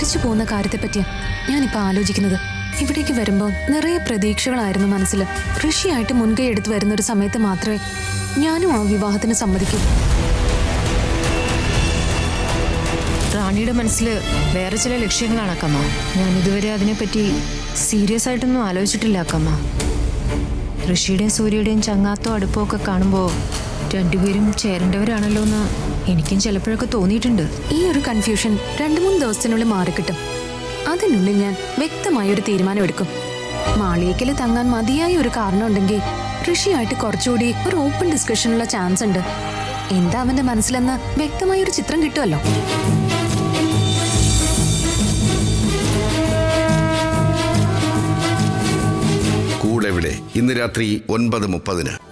തിരിച്ചു പോകുന്ന കാര്യത്തെപ്പറ്റിയാ ഞാനിപ്പോൾ ആലോചിക്കുന്നത് ഇവിടേക്ക് വരുമ്പോൾ നിറയെ പ്രതീക്ഷകളായിരുന്നു മനസ്സിൽ ഋഷിയായിട്ട് മുൻകൈ എടുത്ത് വരുന്ന ഒരു സമയത്ത് മാത്രമേ ഞാനും ആ വിവാഹത്തിന് സമ്മതിക്കൂ റാണിയുടെ മനസ്സിൽ വേറെ ചില ലക്ഷ്യങ്ങളാണ് അക്കമ്മ ഞാൻ ഇതുവരെ അതിനെപ്പറ്റി സീരിയസ് ആയിട്ടൊന്നും ആലോചിച്ചിട്ടില്ല അക്കമ്മ ഋഷിയുടെയും സൂര്യയുടെയും ചങ്ങാത്തോ അടുപ്പോ ഒക്കെ കാണുമ്പോൾ രണ്ടുപേരും ചേരേണ്ടവരാണല്ലോ എന്ന് എനിക്കും ചിലപ്പോഴൊക്കെ തോന്നിയിട്ടുണ്ട് ഈ ഒരു കൺഫ്യൂഷൻ രണ്ടു മൂന്ന് ദിവസത്തിനുള്ളിൽ മാറിക്കിട്ടും അതിനുള്ളിൽ ഞാൻ വ്യക്തമായ ഒരു തീരുമാനം എടുക്കും മാളിയേക്കൽ തങ്ങാൻ മതിയായ ഒരു കാരണം ഉണ്ടെങ്കിൽ ഋഷിയായിട്ട് കുറച്ചുകൂടി ഒരു ഓപ്പൺ ഡിസ്കഷനുള്ള ചാൻസ് ഉണ്ട് എന്താ അവന്റെ മനസ്സിലെന്ന് വ്യക്തമായ ഒരു ചിത്രം കിട്ടുമല്ലോ കൂടെവിടെ ഇന്ന് രാത്രി ഒൻപത് മുപ്പതിന്